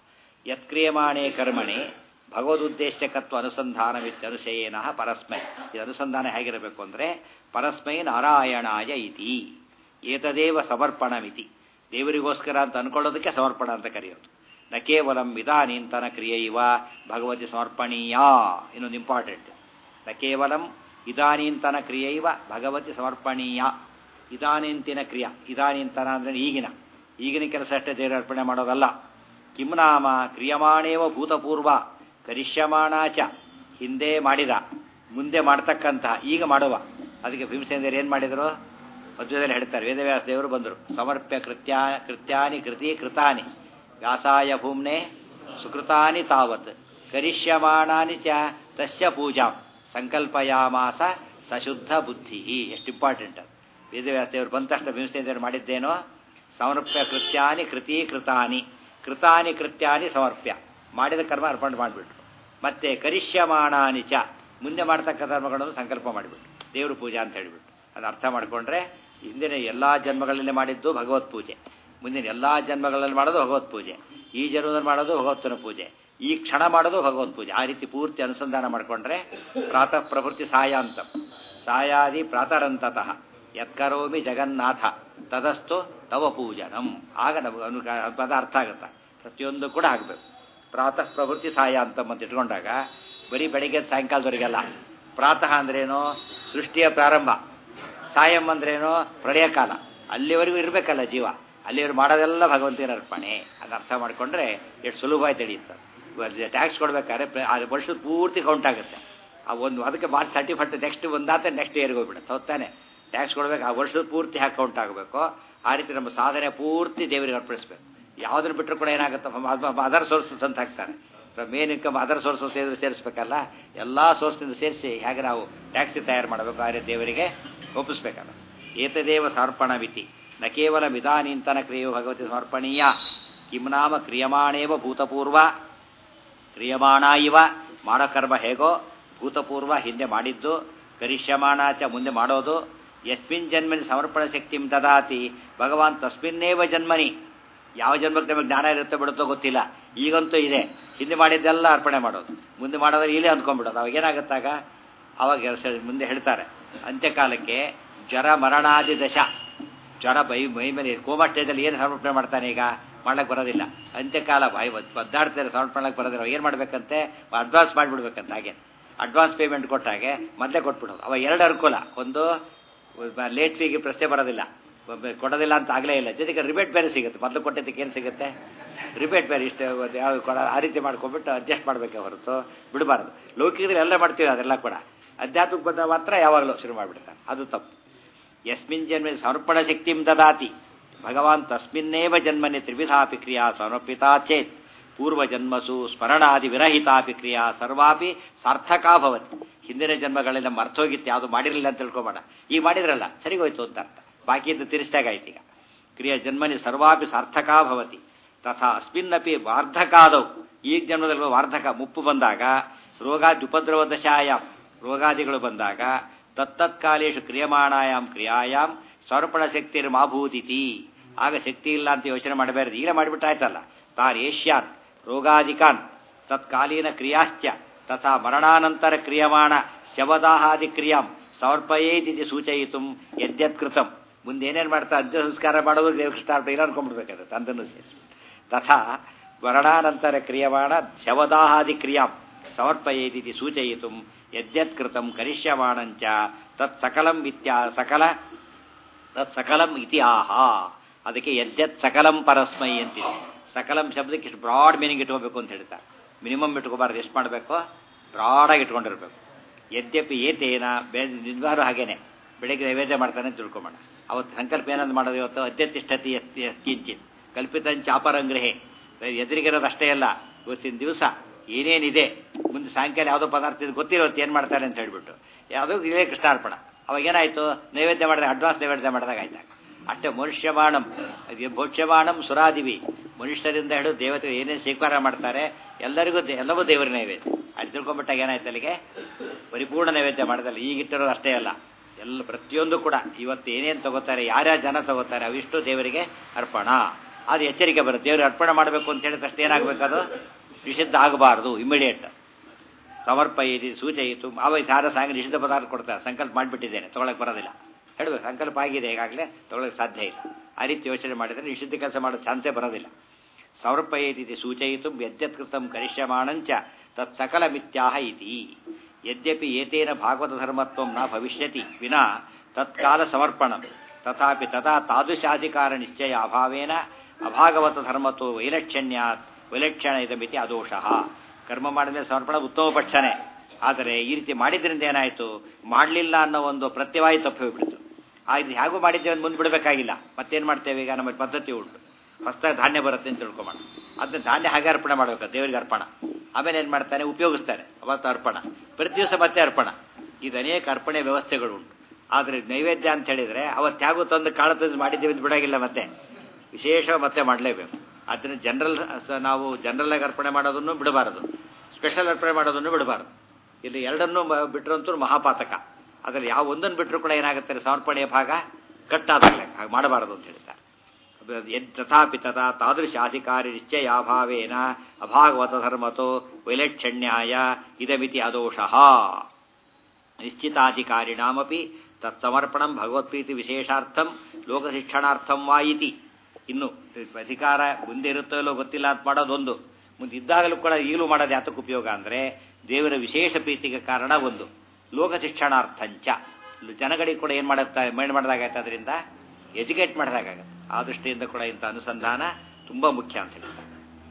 S1: ಯತ್ ಕ್ರಿಯಮಾಣೇ ಕರ್ಮಣಿ ಭಗವದುದ್ದೇಶಕತ್ವ ಅನುಸಂಧಾನ ಅನುಶಯೇನ ಪರಸ್ಮೈ ಇದು ಅನುಸಂಧಾನ ಹೇಗಿರಬೇಕು ಅಂದರೆ ಪರಸ್ಮೈ ನಾರಾಯಣಾಯ ಇತಿ ಏತದೇವ ಸಮರ್ಪಣಮಿತಿ ದೇವರಿಗೋಸ್ಕರ ಅಂತ ಅನ್ಕೊಳ್ಳೋದಕ್ಕೆ ಸಮರ್ಪಣ ಅಂತ ಕರೆಯೋದು ನ ಕೇವಲಂ ಇದಾನೀಂತನ ಕ್ರಿಯೆ ಇವ ಭಗವತಿ ಸಮರ್ಪಣೀಯ ಇನ್ನೊಂದು ಇಂಪಾರ್ಟೆಂಟ್ ನ ಕೇವಲಂ ಇದಾನೀಂತನ ಕ್ರಿಯೆ ಇವ ಭಗವತಿ ಸಮರ್ಪಣೀಯ ಇದಾನಿಂತಿನ ಕ್ರಿಯಾ ಇದಾನಿಂತನ ಅಂದರೆ ಈಗಿನ ಈಗಿನ ಕೆಲಸ ಅಷ್ಟೇ ದೇವರ ಅರ್ಪಣೆ ಮಾಡೋದಲ್ಲ ಕಿಂನಾಮ ಕ್ರಿಯಮಾಣೇವ ಭೂತಪೂರ್ವ ಕರಿಷ್ಯಮಾಣಾಚ ಹಿಂದೆ ಮಾಡಿದ ಮುಂದೆ ಮಾಡ್ತಕ್ಕಂತಹ ಈಗ ಮಾಡುವ ಅದಕ್ಕೆ ಭೀಮಸೇಂದ್ರ ಏನು ಮಾಡಿದರು ಮಧ್ಯದಲ್ಲಿ ಹೇಳ್ತಾರೆ ವೇದವ್ಯಾಸ ದೇವರು ಬಂದರು ಸಮರ್ಪ್ಯ ಕೃತ್ಯ ಕೃತ್ಯಾನಿ ಕೃತಿ ಕೃತಾನಿ ವ್ಯಾಸಾಯ ಭೂಮ್ನೆ ಸುಕೃತಾನಿ ತಾವತ್ ಕರಿಷ್ಯಮಾಣಾನಿ ಚ ತಸ್ಯ ಪೂಜಾಂ ಸಂಕಲ್ಪಯಾಮಾಸ ಸಶುದ್ಧ ಬುದ್ಧಿ ಎಷ್ಟು ಇಂಪಾರ್ಟೆಂಟ್ ಅದು ವೇದವ್ಯಾಸ ದೇವರು ಬಂದ ತಕ್ಷಣ ಭೀಮಸೇಂದ್ರ ಮಾಡಿದ್ದೇನೋ ಸಮರ್ಪ್ಯ ಕೃತ್ಯಾನಿ ಕೃತಿ ಕೃತಾನಿ ಕೃತಾನಿ ಕೃತ್ಯಾನಿ ಸಮರ್ಪ್ಯ ಮಾಡಿದ ಕರ್ಮ ಅರ್ಪಣೆ ಮಾಡಿಬಿಟ್ರು ಮತ್ತೆ ಕರಿಷ್ಯಮಾಣಾನಿ ಚ ಮುಂದೆ ಮಾಡ್ತಕ್ಕ ಕರ್ಮಗಳನ್ನು ಸಂಕಲ್ಪ ಮಾಡಿಬಿಟ್ರು ದೇವ್ರ ಪೂಜೆ ಅಂತ ಹೇಳಿಬಿಟ್ಟು ಅದು ಅರ್ಥ ಮಾಡಿಕೊಂಡ್ರೆ ಹಿಂದಿನ ಎಲ್ಲ ಜನ್ಮಗಳಲ್ಲಿ ಮಾಡಿದ್ದು ಭಗವತ್ ಪೂಜೆ ಮುಂದಿನ ಎಲ್ಲ ಜನ್ಮಗಳಲ್ಲಿ ಮಾಡೋದು ಭಗವತ್ ಪೂಜೆ ಈ ಜನ್ಮದಲ್ಲಿ ಮಾಡೋದು ಭಗವತ್ವನ ಪೂಜೆ ಈ ಕ್ಷಣ ಮಾಡೋದು ಭಗವತ್ ಪೂಜೆ ಆ ರೀತಿ ಪೂರ್ತಿ ಅನುಸಂಧಾನ ಮಾಡಿಕೊಂಡ್ರೆ ಪ್ರಾತಃ ಪ್ರವೃತ್ತಿ ಸಾಯಾಂತಂ ಸಾಯಾದಿ ಪ್ರಾತರಂತತಃ ಯತ್ಕರೋಮಿ ಜಗನ್ನಾಥ ತದಸ್ತು ತವ ಪೂಜನಂ ಆಗ ನಮಗೆ ಅನು ಪದ ಅರ್ಥ ಆಗುತ್ತೆ ಪ್ರತಿಯೊಂದು ಕೂಡ ಆಗಬೇಕು ಪ್ರಾತಃ ಪ್ರವೃತ್ತಿ ಸಾಯಾಂತಂ ಅಂತ ಇಟ್ಕೊಂಡಾಗ ಬರೀ ಬೆಳಿಗ್ಗೆ ಸಾಯಂಕಾಲದವರೆಗೆಲ್ಲ ಪ್ರಾತಃ ಅಂದ್ರೇನು ಸೃಷ್ಟಿಯ ಪ್ರಾರಂಭ ಸಾಯಂ ಅಂದ್ರೇನು ಪ್ರಳಯ ಕಾಲ ಅಲ್ಲಿವರೆಗೂ ಇರಬೇಕಲ್ಲ ಜೀವ ಅಲ್ಲಿವರೆಗೂ ಮಾಡೋದೆಲ್ಲ ಭಗವಂತನ ಅರ್ಪಣೆ ಅದು ಅರ್ಥ ಮಾಡಿಕೊಂಡ್ರೆ ಎಷ್ಟು ಸುಲಭವಾಗಿ ತಿಳಿಯುತ್ತೆ ಟ್ಯಾಕ್ಸ್ ಕೊಡ್ಬೇಕಾದ್ರೆ ಅದು ವರ್ಷದ ಪೂರ್ತಿ ಕೌಂಟ್ ಆಗುತ್ತೆ ಆ ಒಂದು ಅದಕ್ಕೆ ಮಾರ್ಚ್ ತರ್ಟಿ ಫಸ್ಟ್ ನೆಕ್ಸ್ಟ್ ಒಂದಾತ ನೆಕ್ಸ್ಟ್ ಇಯರ್ಗೆ ಹೋಗ್ಬಿಡುತ್ತೆ ಹೊತ್ತಾನೆ ಟ್ಯಾಕ್ಸ್ ಕೊಡ್ಬೇಕು ಆ ವರ್ಷದ ಪೂರ್ತಿ ಹಾಕಿ ಕೌಂಟ್ ಆಗಬೇಕು ಆ ರೀತಿ ನಮ್ಮ ಸಾಧನೆ ಪೂರ್ತಿ ದೇವರಿಗೆ ಅರ್ಪಿಸ್ಬೇಕು ಯಾವುದನ್ನು ಬಿಟ್ಟರು ಕೂಡ ಏನಾಗುತ್ತೆ ಅದರ್ ಸೋರ್ಸಸ್ ಅಂತ ಹಾಕ್ತಾರೆ ಮೇನ್ ಇನ್ಕಮ್ ಅದರ್ ಸೋರ್ಸಸ್ ಏನಾದ್ರು ಸೇರಿಸ್ಬೇಕಲ್ಲ ಎಲ್ಲ ಸೋರ್ಸ್ನಿಂದ ಸೇರಿಸಿ ಹೇಗೆ ನಾವು ಟ್ಯಾಕ್ಸಿ ತಯಾರು ಮಾಡಬೇಕು ಆ ರೀತಿ ದೇವರಿಗೆ ಒಪ್ಪಿಸ್ಬೇಕಲ್ಲ ಏತದೇವ ಸಮರ್ಪಣ ಮಿತಿ ನ ಕೇವಲ ವಿಧಾನೀಂತನ ಕ್ರಿಯೆಯು ಭಗವತಿ ಸಮರ್ಪಣೀಯ ಕಿಂ ನಾಮ ಕ್ರಿಯಮಾಣೇವ ಭೂತಪೂರ್ವ ಕ್ರಿಯಮಾಣ ಇವ ಮಾಡೋ ಕರ್ಮ ಹೇಗೋ ಭೂತಪೂರ್ವ ಹಿಂದೆ ಮಾಡಿದ್ದು ಕರಿಷ್ಯಮಾಣಾಚ ಮುಂದೆ ಮಾಡೋದು ಯಸ್ಮಿನ್ ಜನ್ಮನಿ ಸಮರ್ಪಣ ಶಕ್ತಿ ದದಾತಿ ಭಗವಾನ್ ತಸ್ಮಿನ್ನೇವ ಜನ್ಮನಿ ಯಾವ ಜನ್ಮಕ್ಕೆ ನಮಗೆ ಜ್ಞಾನ ಇರುತ್ತೆ ಬಿಡುತ್ತೋ ಗೊತ್ತಿಲ್ಲ ಈಗಂತೂ ಇದೆ ಹಿಂದೆ ಮಾಡಿದ್ದೆಲ್ಲ ಅರ್ಪಣೆ ಮಾಡೋದು ಮುಂದೆ ಮಾಡೋದ್ರೆ ಇಲ್ಲೇ ಅಂದ್ಕೊಂಡ್ಬಿಡೋದು ಅವಾಗ ಏನಾಗುತ್ತಾಗ ಅವಾಗ ಮುಂದೆ ಹೇಳ್ತಾರೆ ಅಂತ್ಯಕಾಲಕ್ಕೆ ಜ್ವರ ಮರಣಾದಿ ದಶ ಜ್ವರ ಬೈ ಮೈ ಮೇಲೆ ಕೋಮಾ ಸ್ಟೇಜಲ್ಲಿ ಏನು ಸಮರ್ಪಣೆ ಮಾಡ್ತಾನೆ ಈಗ ಮಾಡ್ಲಿಕ್ಕೆ ಬರೋದಿಲ್ಲ ಅಂತ್ಯಕಾಲ ಬಾಯಿ ಒದ್ದಾಡ್ತಾರೆ ಸಮರ್ಪಣೆ ಬರೋದಿಲ್ಲ ಏನು ಮಾಡ್ಬೇಕಂತೆ ಅಡ್ವಾನ್ಸ್ ಮಾಡಿಬಿಡ್ಬೇಕಂತ ಹಾಗೆ ಅಡ್ವಾನ್ಸ್ ಪೇಮೆಂಟ್ ಕೊಟ್ಟಾಗೆ ಮೊದಲೇ ಕೊಟ್ಬಿಡೋದು ಅವಾಗ ಎರಡು ಅನುಕೂಲ ಒಂದು ಲೇಟ್ ಫೀಗೆ ಪ್ರಶ್ನೆ ಬರೋದಿಲ್ಲ ಕೊಡೋದಿಲ್ಲ ಅಂತ ಆಗಲೇ ಇಲ್ಲ ಜೊತೆಗೆ ರಿಬೇಟ್ ಬೇರೆ ಸಿಗುತ್ತೆ ಮೊದಲು ಕೊಟ್ಟಿದ್ದಕ್ಕೆ ಏನು ಸಿಗುತ್ತೆ ರಿಬೇಟ್ ಬೇರೆ ಇಷ್ಟು ಯಾವ ಕೊಡ ಆ ರೀತಿ ಮಾಡ್ಕೊಂಡ್ಬಿಟ್ಟು ಅಡ್ಜಸ್ಟ್ ಮಾಡಬೇಕೆ ಹೊರತು ಬಿಡಬಾರ್ದು ಲೌಕಿಕದಲ್ಲಿ ಎಲ್ಲ ಮಾಡ್ತೀವಿ ಅದೆಲ್ಲ ಕೂಡ ಅಧ್ಯಾತ್ಮಕ್ಕೆ ಬಂದ ಮಾತ್ರ ಯಾವಾಗಲೂ ಶುರು ಮಾಡಿಬಿಡ್ತಾನೆ ಅದು ತಪ್ಪು ಯಸ್ಮಿನ್ ಜನ್ಮ ಸಮರ್ಪಣ ಶಕ್ತಿಂ ದದಾತಿ ಭಗವಾನ್ ತಸ್ಮಿನ್ನೇವ ಜನ್ಮನಿ ತ್ರಿವಿಧಾಪಿ ಕ್ರಿಯಾ ಸಮರ್ಪಿತಾ ಚೇತ್ ಪೂರ್ವಜನ್ಮಸು ಸ್ಮರಣಾದಿ ವಿರಹಿತಾಪಿ ಕ್ರಿಯಾ ಸರ್ವಾಪಿ ಸಾರ್ಥಕಾ ಭವತಿ ಹಿಂದಿನ ಜನ್ಮಗಳಲ್ಲಿ ನಮ್ಮ ಅರ್ಥೋಗಿತ್ತು ಯಾವುದು ಮಾಡಿರಲಿಲ್ಲ ಅಂತ ತಿಳ್ಕೊಬೇಡ ಈಗ ಮಾಡಿದ್ರಲ್ಲ ಸರಿಗೋಯ್ತು ಅಂತ ಅರ್ಥ ಬಾಕಿ ಇದ್ದು ತಿರ್ಸ್ದಾಗಾಯ್ತು ಈಗ ಕ್ರಿಯಾ ಜನ್ಮನಿ ಸರ್ವಾಪಿ ಸಾರ್ಥಕಾ ಭವತಿ ತಥಾ ಅಸ್ಮಿನ್ನಪಿ ವಾರ್ಧಕಾದವು ಈಗ ಜನ್ಮದಲ್ಲಿ ವಾರ್ಧಕ ಮುಪ್ಪು ಬಂದಾಗ ರೋಗಾದಿ ಉಪದ್ರವ ದಶಾಯಾಮ್ ರೋಗಾದಿಗಳು ಬಂದಾಗ ತತ್ತತ್ಕಾಲೇಶು ಕ್ರಿಯಮಾಣಾಯಾಮ್ ಕ್ರಿಯಾಯಾಮ್ ಸ್ವರ್ಪಣ ಶಕ್ತಿರ್ ಮಾಭೂತಿತಿ ಆಗ ಶಕ್ತಿ ಇಲ್ಲ ಅಂತ ಯೋಚನೆ ಮಾಡಬಾರದು ಈಗಲೇ ಮಾಡಿಬಿಟ್ಟಾಯ್ತಲ್ಲ ತಾನ್ ಏಷ್ಯಾನ್ ರೋಗಾದಿಕಾನ್ ತತ್ಕಾಲೀನ ಕ್ರಿಯಾಶ್ಚ ತಥಾ ಮರಣಾನಂತರ ಕ್ರಿಯಮಾಣ ಶವದಾಹಾದಿ ಕ್ರಿಯಾಂ ಸಮರ್ಪಯೇತಿ ಸೂಚಯಿತು ಯದ್ಯತ್ಕೃತಂ ಮುಂದೆ ಏನೇನು ಮಾಡ್ತಾ ಅಂತ್ಯ ಸಂಸ್ಕಾರ ಮಾಡೋದು ದೇವ್ರ ಸ್ಟಾರ್ಟ್ ಇಲ್ಲ ಅನ್ಕೊಂಡ್ಬಿಡ್ಬೇಕಾದ್ರೆ ತಂದನ್ನು ಸೇರಿಸಿ ತಥಾ ಮರಣಾನಂತರ ಕ್ರಿಯಮಾಣ ಶವದಾಹಾದಿ ಕ್ರಿಯಾಂ ಸಮರ್ಪಯೇತಿ ಸೂಚಯಿತು ಯದ್ಯತ್ಕೃತಂ ಕರಿಷ್ಯಮಾಣಂಚ ತತ್ ಸಕಲಂ ಇತ್ಯಾ ಸಕಲ ತತ್ ಸಕಲಂ ಇತಿ ಆಹ ಅದಕ್ಕೆ ಯದ್ಯತ್ ಸಕಲಂ ಪರಸ್ಮೈ ಅಂತಿದೆ ಸಕಲಂ ಶಬ್ದಕ್ಕೆ ಇಷ್ಟು ಬ್ರಾಡ್ ಮೀನಿಂಗ್ ಇಟ್ಕೋಬೇಕು ಅಂತ ಹೇಳ್ತಾರೆ ಮಿನಿಮಮ್ ಇಟ್ಕೋಬಾರ್ದು ಎಷ್ಟು ಮಾಡಬೇಕು ಬ್ರಾಡಾಗಿ ಇಟ್ಕೊಂಡಿರ್ಬೇಕು ಯದ್ಯಪಿ ಏತೇನ ಬೇ ನಿಜವಾರು ಹಾಗೇನೆ ಬೆಳಿಗ್ಗೆ ನೈವೇದ್ಯ ಮಾಡ್ತಾನೆ ಅಂತ ತಿಳ್ಕೊಂಬೋಣ ಅವತ್ತು ಸಂಕಲ್ಪ ಏನಂತ ಮಾಡೋದು ಇವತ್ತು ಅತ್ಯತಿಷ್ಠತಿ ಕಿಂಚಿತ್ ಕಲ್ಪಿತಂಚ ಅಪರಂಗ್ರಹೆ ಎದುರಿಗಿರೋದು ಅಷ್ಟೇ ಅಲ್ಲ ಇವತ್ತಿನ ದಿವಸ ಏನೇನಿದೆ ಮುಂದೆ ಸಾಯಂಕಾಲ ಯಾವುದೋ ಪದಾರ್ಥ ಇದು ಗೊತ್ತಿರೋತ್ತು ಏನು ಮಾಡ್ತಾರೆ ಅಂತ ಹೇಳ್ಬಿಟ್ಟು ಯಾವುದೋ ಇದೇ ಕೃಷ್ಣಾರ್ಪಣ ಅವಾಗ ಏನಾಯಿತು ನೈವೇದ್ಯ ಮಾಡಿದಾಗ ಅಡ್ವಾನ್ಸ್ ನೈವೇದ್ಯ ಮಾಡಿದಾಗ ಆಯ್ತಾಗ ಅಷ್ಟೇ ಮನುಷ್ಯಮಾಣಂ ಭೋಕ್ಷ್ಯಮಾಣಂ ಸುರಾದಿವಿ ಮನುಷ್ಯರಿಂದ ಹಿಡಿದು ದೇವತೆ ಏನೇನು ಸ್ವೀಕಾರ ಮಾಡ್ತಾರೆ ಎಲ್ಲರಿಗೂ ದೇ- ಎಲ್ಲವೂ ದೇವರ ನೈವೇದ್ಯ ಅದು ತಿಳ್ಕೊಂಬಿಟ್ಟಾಗ ಏನಾಯ್ತು ಅಲ್ಲಿಗೆ ಪರಿಪೂರ್ಣ ನೈವೇದ್ಯ ಮಾಡೋದಲ್ಲ ಈಗ ಇಟ್ಟಿರೋದು ಅಷ್ಟೇ ಅಲ್ಲ ಎಲ್ಲ ಪ್ರತಿಯೊಂದು ಕೂಡ ಇವತ್ತು ಏನೇನು ತಗೋತಾರೆ ಯಾರ್ಯಾರ ಜನ ತಗೋತಾರೆ ಅವಿಷ್ಟು ದೇವರಿಗೆ ಅರ್ಪಣ ಅದು ಎಚ್ಚರಿಕೆ ಬರುತ್ತೆ ದೇವರಿಗೆ ಅರ್ಪಣೆ ಮಾಡಬೇಕು ಅಂತ ಹೇಳಿದ ತಕ್ಷಣ ಏನಾಗಬೇಕು ಅದು ನಿಷಿದ್ಧ ಆಗಬಾರ್ದು ಇಮಿಡಿಯೇಟ್ ಸಮರ್ಪಯಿತಿ ಸೂಚಯಿತು ಅವ ಯಾರ ಸಾಂಗ ನಿಷಿದ್ಧ ಪದಾರ್ಥ ಕೊಡ್ತಾರೆ ಸಂಕಲ್ಪ ಮಾಡಿಬಿಟ್ಟಿದ್ದೇನೆ ತೊಗೊಳಕ್ಕೆ ಬರೋದಿಲ್ಲ ಹೇಳಬೇಕು ಸಂಕಲ್ಪ ಆಗಿದೆ ಈಗಾಗಲೇ ತೊಗೊಳಕ್ಕೆ ಸಾಧ್ಯ ಇಲ್ಲ ಆ ರೀತಿ ಯೋಚನೆ ಮಾಡಿದರೆ ನಿಷಿದ್ಧ ಕೆಲಸ ಮಾಡೋ ಚಾನ್ಸೇ ಬರೋದಿಲ್ಲ ಸಮರ್ಪಯೇತಿ ಸೂಚಯಿತು ಯದ್ಯತ್ಕೃತಂ ಕರಿಷ್ಯಮಾಣಂಚ ತತ್ ಸಕಲ ಮಿಥ್ಯಾಹ ಇತಿ ಯದ್ಯಪಿ ಏತೇನ ಭಾಗವತ ಧರ್ಮತ್ವಂ ನ ಭವಿಷ್ಯತಿ ವಿನಾ ತತ್ಕಾಲ ಸಮರ್ಪಣ ತಥಾಪಿ ತಥಾ ತಾದೃಶಾಧಿಕಾರ ನಿಶ್ಚಯ ಅಭಾವೇನ ಅಭಾಗವತ ಧರ್ಮತ್ವ ವೈಲಕ್ಷಣ್ಯಾತ್ ವೈಲಕ್ಷಣ ಇದಮಿತಿ ಅದೋಷಃ ಕರ್ಮ ಮಾಡಿದ್ರೆ ಸಮರ್ಪಣ ಉತ್ತಮ ಪಕ್ಷನೇ ಆದರೆ ಈ ರೀತಿ ಮಾಡಿದ್ರಿಂದ ಏನಾಯಿತು ಮಾಡಲಿಲ್ಲ ಅನ್ನೋ ಒಂದು ಪ್ರತ್ಯವಾಯಿ ತಪ್ಪಿ ಹೋಗ್ಬಿಡ್ತು ಆ ಇದು ಹೇಗೂ ಮಾಡಿದ್ದೇವೆ ಅಂತ ಮುಂದೆ ಬಿಡಬೇಕಾಗಿಲ್ಲ ಮತ್ತೇನು ಮಾಡ್ತೇವೆ ಈಗ ನಮ್ಮ ಪದ್ಧತಿ ಉಂಟು ಹೊಸದಾಗಿ ಧಾನ್ಯ ಬರುತ್ತೆ ಅಂತ ತಿಳ್ಕೊಬೋಣ ಅದನ್ನ ಧಾನ್ಯ ಹಾಗೆ ಅರ್ಪಣೆ ಮಾಡಬೇಕು ದೇವರಿಗೆ ಅರ್ಪಣ ಆಮೇಲೆ ಏನು ಮಾಡ್ತಾನೆ ಉಪಯೋಗಿಸ್ತಾರೆ ಅವತ್ತು ಅರ್ಪಣ ಪ್ರತಿ ದಿವಸ ಮತ್ತೆ ಅರ್ಪಣ ಇದು ಅನೇಕ ಅರ್ಪಣೆ ವ್ಯವಸ್ಥೆಗಳು ಉಂಟು ಆದರೆ ನೈವೇದ್ಯ ಅಂತ ಹೇಳಿದರೆ ಅವತ್ತು ಹೇಗೂ ತಂದು ಕಾಳು ತಂದು ಮಾಡಿದ್ದೇವೆ ಅಂತ ಬಿಡೋಗಿಲ್ಲ ಮತ್ತೆ ವಿಶೇಷ ಮತ್ತೆ ಮಾಡಲೇಬೇಕು ಅದನ್ನು ಜನರಲ್ ನಾವು ಜನರಲ್ ಆಗಿ ಅರ್ಪಣೆ ಮಾಡೋದನ್ನು ಬಿಡಬಾರದು ಸ್ಪೆಷಲ್ ಅರ್ಪಣೆ ಮಾಡೋದನ್ನು ಬಿಡಬಾರದು ಇಲ್ಲಿ ಎರಡನ್ನೂ ಮ- ಬಿಟ್ರಂತೂ ಮಹಾಪಾತಕ ಅದರಲ್ಲಿ ಯಾವ ಒಂದನ್ನು ಬಿಟ್ಟರು ಕೂಡ ಏನಾಗುತ್ತೆ ಸಮರ್ಪಣೆಯ ಭಾಗ ಕಟ್ಟಾದಾಗಲೇ ಹಾಗೆ ಮಾಡಬಾರದು ಅಂತ ಹೇಳ್ತಾರೆ ಅದು ಯದ್ ತಥಾಪಿ ತಥಾ ತಾದೃಶಾಧಿಕಾರಿ ನಿಶ್ಚಯಾಭಾವೇನ ಅಭಾಗವತ ಧರ್ಮತೋ ವೈಲಕ್ಷಣ್ಯಾಯ ಇದಮಿತಿ ಅದೋಷಃ ನಿಶ್ಚಿತಾಧಿಕಾರಿಣಾಮಪಿ ತತ್ಸಮರ್ಪಣಂ ಭಗವತ್ಪ್ರೀತಿ ವಿಶೇಷಾರ್ಥಂ ಲೋಕಶಿಕ್ಷಣಾರ್ಥಂ ವಾ ಇತಿ ಇನ್ನು ಅಧಿಕಾರ ಮುಂದೆ ಇರುತ್ತೋ ಇಲ್ಲೋ ಗೊತ್ತಿಲ್ಲ ಅಂತ ಮಾಡೋದೊಂದು ಮುಂದೆ ಇದ್ದಾಗಲೂ ಕೂಡ ಈಗಲೂ ಮಾಡೋದು ಯಾತಕ್ಕೆ ಉಪಯೋಗ ಅಂದರೆ ದೇವರ ವಿಶೇಷ ಪ್ರೀತಿಗೆ ಕಾರಣ ಒಂದು ಲೋಕ ಶಿಕ್ಷಣಾರ್ಥಂಚ ಜನಗಳಿಗೆ ಕೂಡ ಏನು ಮಾಡುತ್ತಾ ಏನು ಮಾಡಿದಾಗತ್ತೆ ಅದರಿಂದ ಎಜುಕೇಟ್ ಮಾಡಿದಾಗತ್ತೆ ಆ ದೃಷ್ಟಿಯಿಂದ ಕೂಡ ಇಂಥ ಅನುಸಂಧಾನ ತುಂಬ ಮುಖ್ಯ ಅಂತ ಹೇಳ್ತಾರೆ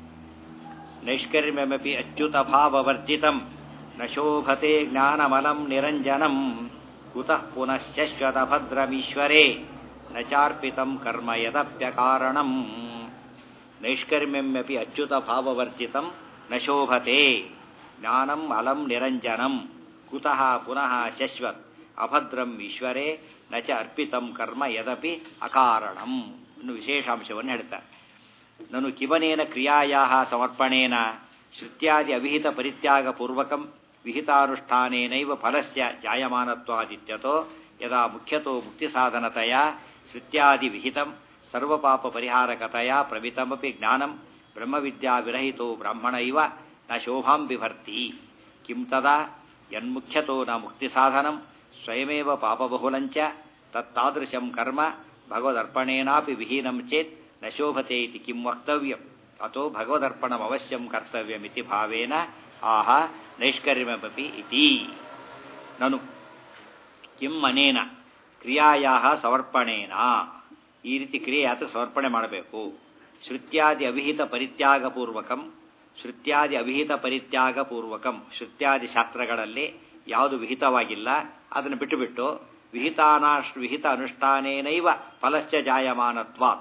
S1: ನೈಷ್ಕರ್ಮ್ಯಮಪಿ ಅಚ್ಯುತ ಭಾವವರ್ಜಿತಂ ನ ಶೋಭತೆ ಜ್ಞಾನಮಲಂ ನಿರಂಜನಂ ಕುತಃ ಪುನಶ್ಶಶ್ವತ ಭದ್ರಮೀಶ್ವರೇ ನ ಚಾರ್ಪಿತಂ ಕರ್ಮ ಯದಪ್ಯಕಾರಣಂ ನೈಷ್ಕರ್ಮ್ಯಮಪಿ ಅಚ್ಯುತ ಭಾವವರ್ಜಿತಂ ನ ಶೋಭತೆ ಜ್ಞಾನಂ ಅಲಂ ನಿರಂಜನಂ ಕುತಃ ಪುನಃ ಶಶ್ವತ್ ಅಭದ್ರಂ ಈಶ್ವರೇ ನ ಚ ಅರ್ಪಿತಂ ಕರ್ಮ ಯದಪಿ ಅಕಾರಣಂ ಇನ್ನು ವಿಶೇಷಾಂಶವನ್ನು ಹೇಳ್ತಾರೆ ನನು ಕಿವನೇನ ಕ್ರಿಯಾಯಾ ಸಮರ್ಪಣೇನ ಶ್ರುತ್ಯಾದಿ ಅವಿಹಿತ ಪರಿತ್ಯಾಗ ಪೂರ್ವಕಂ ವಿಹಿತಾನುಷ್ಠಾನೇನೈವ ಫಲಸ್ಯ ಜಾಯಮಾನತ್ವಾದಿತ್ಯತೋ ಯದಾ ಮುಖ್ಯತೋ ಮುಕ್ತಿಸಾಧನತೆಯ ಶ್ರುತ್ಯಾದಿ ವಿಹಿತಂ ಸರ್ವಪಾಪ ಪರಿಹಾರಕತೆಯ ಪ್ರಮಿತಮಪಿ ಜ್ಞಾನಂ ಬ್ರಹ್ಮವಿದ್ಯಾ ವಿರಹಿತೋ ಬ್ರಾಹ್ಮಣ ಇವ ನ ಶೋಭಾಂ ಬಿಭರ್ತಿ ಕಿಂ ತದಾ ಯನ್ಮುಖ್ಯತೋ ನ ಮುಕ್ತಿಸಾಧನಂ ಸ್ವಯಮೇವ ಪಾಪಬಹುಲಂಚ ತತ್ತಾದೃಶಂ ಕರ್ಮ ಭಗವದರ್ಪಣೇನಾಪಿ ವಿಹೀನಂ ಚೇತ್ ನ ಶೋಭತೆ ಇತಿ ಕಿಂ ವಕ್ತವ್ಯಂ ಅತೋ ಭಗವದರ್ಪಣಮವಶ್ಯಂ ಕರ್ತವ್ಯಮಿತಿ ಭಾವೇನ ಆಹ ನೈಷ್ಕರ್ಮ್ಯಮಪಿ ಇತಿ ನನು ಕಿಂ ಅನೇನ ಕ್ರಿಯಾಯಾ ಸಮರ್ಪಣೇನ ಈ ರೀತಿ ಕ್ರಿಯೆ ಯಾತ ಸಮರ್ಪಣೆ ಮಾಡಬೇಕು ಶ್ರುತ್ಯಾದಿ ಅವಿಹಿತ ಪರಿತ್ಯಾಗಪೂರ್ವಕಂ ಶ್ರುತ್ಯಾದಿ ಅವಿಹಿತ ಪರಿತ್ಯಾಗಪೂರ್ವಕಂ ಶ್ರುತ್ಯಾದಿ ಶಾಸ್ತ್ರಗಳಲ್ಲಿ ಯಾವುದು ವಿಹಿತವಾಗಿಲ್ಲ ಅದನ್ನು ಬಿಟ್ಟುಬಿಟ್ಟು ವಿಹಿತಾನಾಶ್ ವಿಹಿತ ಅನುಷ್ಠಾನೇನೈವ ಫಲಶ್ಚ ಜಾಯಮಾನತ್ವಾತ್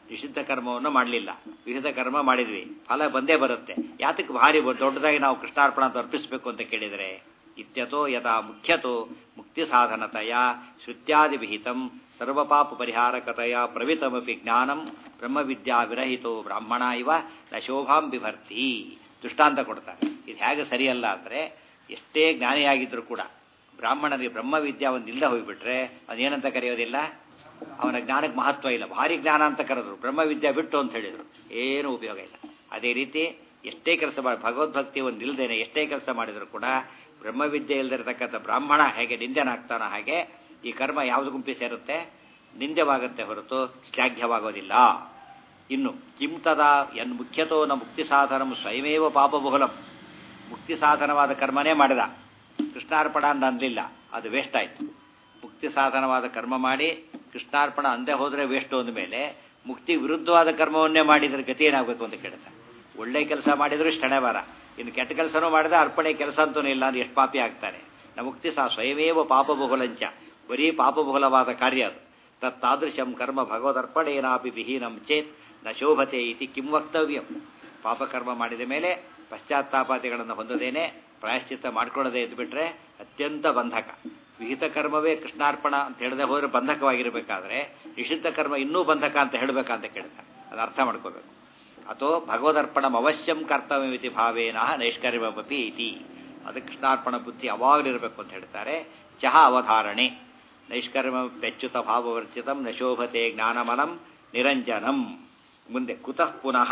S1: ನಿಷಿದ್ಧ ಕರ್ಮವನ್ನು ಮಾಡಲಿಲ್ಲ ವಿಹಿತ ಕರ್ಮ ಮಾಡಿದ್ವಿ ಫಲ ಬಂದೇ ಬರುತ್ತೆ ಯಾತಕ್ಕೆ ಭಾರಿ ದೊಡ್ಡದಾಗಿ ನಾವು ಕೃಷ್ಣಾರ್ಪಣ ಅಂತ ಅರ್ಪಿಸಬೇಕು ಅಂತ ಕೇಳಿದರೆ ಇತ್ಯತೋ ಯಥಾ ಮುಖ್ಯತೋ ಮುಕ್ತಿ ಸಾಧನತೆಯ ಶ್ರುತ್ಯಾದಿ ವಿಹಿತಂ ಸರ್ವಪಾಪ ಪರಿಹಾರಕತೆಯ ಪ್ರವಿತಮಪಿ ಜ್ಞಾನಂ ಬ್ರಹ್ಮವಿದ್ಯಾ ವಿರಹಿತೋ ಬ್ರಾಹ್ಮಣ ಇವ ನ ಶೋಭಾಂ ಬಿಭರ್ತಿ ದೃಷ್ಟಾಂತ ಕೊಡ್ತಾರೆ ಇದು ಹೇಗೆ ಸರಿಯಲ್ಲ ಅಂದರೆ ಎಷ್ಟೇ ಜ್ಞಾನಿಯಾಗಿದ್ದರೂ ಕೂಡ ಬ್ರಾಹ್ಮಣನಿಗೆ ಬ್ರಹ್ಮವಿದ್ಯಾ ಒಂದು ಇಲ್ಲದೆ ಹೋಗಿಬಿಟ್ರೆ ಅದೇನಂತ ಕರೆಯೋದಿಲ್ಲ ಅವನ ಜ್ಞಾನಕ್ಕೆ ಮಹತ್ವ ಇಲ್ಲ ಭಾರಿ ಜ್ಞಾನ ಅಂತ ಕರೆದ್ರು ಬ್ರಹ್ಮವಿದ್ಯಾ ಬಿಟ್ಟು ಅಂತ ಹೇಳಿದರು ಏನೂ ಉಪಯೋಗ ಇಲ್ಲ ಅದೇ ರೀತಿ ಎಷ್ಟೇ ಕೆಲಸ ಮಾಡಿ ಭಗವದ್ಭಕ್ತಿ ಒಂದು ಇಲ್ಲದೇನೆ ಎಷ್ಟೇ ಕೆಲಸ ಮಾಡಿದರೂ ಕೂಡ ಬ್ರಹ್ಮವಿದ್ಯೆ ಇಲ್ಲದಿರತಕ್ಕಂಥ ಬ್ರಾಹ್ಮಣ ಹೇಗೆ ನಿಂದೆನಾಗ್ತಾನೋ ಹಾಗೆ ಈ ಕರ್ಮ ಯಾವುದು ಗುಂಪಿ ಸೇರುತ್ತೆ ನಿಂದ್ಯವಾಗುತ್ತೆ ಹೊರತು ಶ್ಲಾಘ್ಯವಾಗೋದಿಲ್ಲ ಇನ್ನು ಕಿಂ ತದಾ ಎನ್ ಮುಖ್ಯತೋ ನ ಮುಕ್ತಿ ಸಾಧನಂ ಸ್ವಯಮೇವ ಪಾಪಬಹುಲಂ ಮುಕ್ತಿ ಸಾಧನವಾದ ಕರ್ಮನೇ ಮಾಡಿದ ಕೃಷ್ಣಾರ್ಪಣ ಅಂತ ಅನ್ನಲಿಲ್ಲ ಅದು ವೇಸ್ಟ್ ಆಯಿತು ಮುಕ್ತಿ ಸಾಧನವಾದ ಕರ್ಮ ಮಾಡಿ ಕೃಷ್ಣಾರ್ಪಣ ಅಂದೇ ಹೋದರೆ ವೇಸ್ಟ್ ಅಂದ ಮೇಲೆ ಮುಕ್ತಿ ವಿರುದ್ಧವಾದ ಕರ್ಮವನ್ನೇ ಮಾಡಿದ್ರೆ ಗತಿ ಏನಾಗಬೇಕು ಅಂತ ಕೇಳ್ತಾರೆ ಒಳ್ಳೆ ಕೆಲಸ ಮಾಡಿದ್ರು ಇಷ್ಟಣೆವಾರ ಇನ್ನು ಕೆಟ್ಟ ಕೆಲಸನೂ ಮಾಡಿದ್ರೆ ಅರ್ಪಣೆ ಕೆಲಸ ಅಂತೂ ಇಲ್ಲ ಅಂದ್ರೆ ಎಷ್ಟು ಪಾಪಿ ಆಗ್ತಾನೆ ನ ಮುಕ್ತಿ ಸಹ ಸ್ವಯಮೇವ ಪಾಪಬಹುಲಂಚ ಬರೀ ಪಾಪಬಹುಲವಾದ ಕಾರ್ಯ ಅದು ತತ್ತಾದೃಶಂ ಕರ್ಮ ಭಗವದರ್ಪಣೇನಾಪಿ ವಿಹೀನಂ ಚೇತ್ ನ ಶೋಭತೆ ಇತಿ ಕಿಂ ವಕ್ತವ್ಯಂ ಪಾಪಕರ್ಮ ಮಾಡಿದ ಮೇಲೆ ಪಶ್ಚಾತ್ತಾಪಾತಿಗಳನ್ನು ಹೊಂದದೇನೆ ಪ್ರಾಯಶ್ಚಿತ್ತ ಮಾಡ್ಕೊಳ್ಳದೆ ಇದ್ಬಿಟ್ರೆ ಅತ್ಯಂತ ಬಂಧಕ ವಿಹಿತ ಕರ್ಮವೇ ಕೃಷ್ಣಾರ್ಪಣ ಅಂತ ಹೇಳದೆ ಹೋದ್ರೆ ಬಂಧಕವಾಗಿರಬೇಕಾದ್ರೆ ನಿಷಿದ್ಧ ಕರ್ಮ ಇನ್ನೂ ಬಂಧಕ ಅಂತ ಹೇಳಬೇಕಂತ ಕೇಳ್ತಾರೆ ಅದು ಅರ್ಥ ಮಾಡ್ಕೋಬೇಕು ಅಥೋ ಭಗವದರ್ಪಣಂ ಅವಶ್ಯಂ ಕರ್ತವ್ಯಮಿತಿ ಭಾವೇನ ನೈಷ್ಕರ್ಮಪಿ ಇತಿ ಅದು ಕೃಷ್ಣಾರ್ಪಣ ಬುದ್ಧಿ ಅವಾಗಲಿರಬೇಕು ಅಂತ ಹೇಳ್ತಾರೆ ಚಹಾ ಅವಧಾರಣೆ ನೈಷ್ಕರ್ಮ ಪೆಚ್ಚುತ ಭಾವವರ್ಚಿತಂ ನ ಶೋಭತೆ ಜ್ಞಾನಮನಂ ನಿರಂಜನಂ ಮುಂದೆ ಕುತಃ ಪುನಃ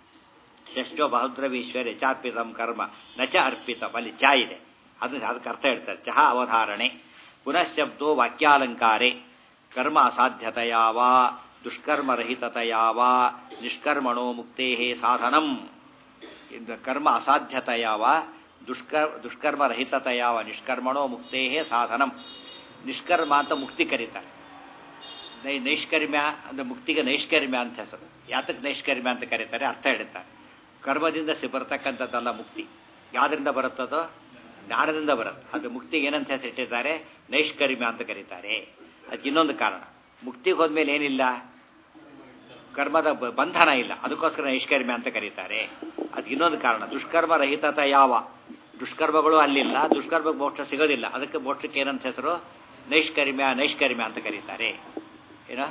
S1: ಷಷ್ಠ ಬಹದ್ರವೀಶ್ವರ್ಯ ಚಾರ್ಪಿತಂ ಕರ್ಮ ನ ಚ ಅರ್ಪಿತಂ ಅಲ್ಲಿ ಚ ಇದೆ ಅದನ್ನ ಅದಕ್ಕೆ ಅರ್ಥ ಹೇಳ್ತಾರೆ ಚಹಾ ಅವಧಾರಣೆ ಪುನಃಶಬ್ದೋ ವಾಕ್ಯಾಲಂಕಾರೆ ಕರ್ಮ ಅಸಾಧ್ಯತೆಯ ವಾ ದುಷ್ಕರ್ಮರಹಿತತೆಯ ವಾ ನಿಷ್ಕರ್ಮಣೋ ಮುಕ್ತೇ ಸಾಧನಂ ಇದು ಕರ್ಮ ಅಸಾಧ್ಯತೆಯ ವಾ ದುಷ್ಕರ್ ದುಷ್ಕರ್ಮರಹಿತತೆಯ ವಾ ನಿಷ್ಕರ್ಮಣೋ ಮುಕ್ತೇ ಸಾಧನಂ ನಿಷ್ಕರ್ಮ ಅಂತ ಮುಕ್ತಿ ಕರೀತಾರೆ ನೈ ನೈಷ್ಕರ್ಮ್ಯ ಅಂದ್ರೆ ಮುಕ್ತಿಗೆ ನೈಷ್ಕರ್ಮ್ಯ ಅಂತ ಹೆಸರು ಯಾತಕ್ಕೆ ನೈಷ್ಕರ್ಮ್ಯ ಅಂತ ಕರೀತಾರೆ ಅರ್ಥ ಹೇಳ್ತಾರೆ ಕರ್ಮದಿಂದ ಸಿ ಬರತಕ್ಕಂಥದ್ದಲ್ಲ ಮುಕ್ತಿ ಯಾವ್ದ್ರಿಂದ ಬರುತ್ತದೋ ಜ್ಞಾನದಿಂದ ಬರುತ್ತೆ ಅದು ಮುಕ್ತಿಗೆ ಏನಂತ ಹೆಸರಿಟ್ಟಿದ್ದಾರೆ ನೈಷ್ಕರ್ಮ್ಯ ಅಂತ ಕರೀತಾರೆ ಅದಕ್ಕೆ ಇನ್ನೊಂದು ಕಾರಣ ಮುಕ್ತಿಗೆ ಹೋದ್ಮೇಲೆ ಏನಿಲ್ಲ ಕರ್ಮದ ಬ- ಬಂಧನ ಇಲ್ಲ ಅದಕ್ಕೋಸ್ಕರ ನೈಷ್ಕರ್ಮ್ಯ ಅಂತ ಕರೀತಾರೆ ಅದಕ್ಕೆ ಇನ್ನೊಂದು ಕಾರಣ ದುಷ್ಕರ್ಮ ರಹಿತತ ಯಾವ ದುಷ್ಕರ್ಮಗಳು ಅಲ್ಲಿಲ್ಲ ದುಷ್ಕರ್ಮಕ್ಕೆ ಮೋಕ್ಷ ಸಿಗೋದಿಲ್ಲ ಅದಕ್ಕೆ ಮೋಕ್ಷಕ್ಕೆ ಏನಂತ ಹೆಸರು ನೈಷ್ಕರ್ಮ್ಯ ನೈಷ್ಕರ್ಮ್ಯ ಅಂತ ಕರೀತಾರೆ ಏನ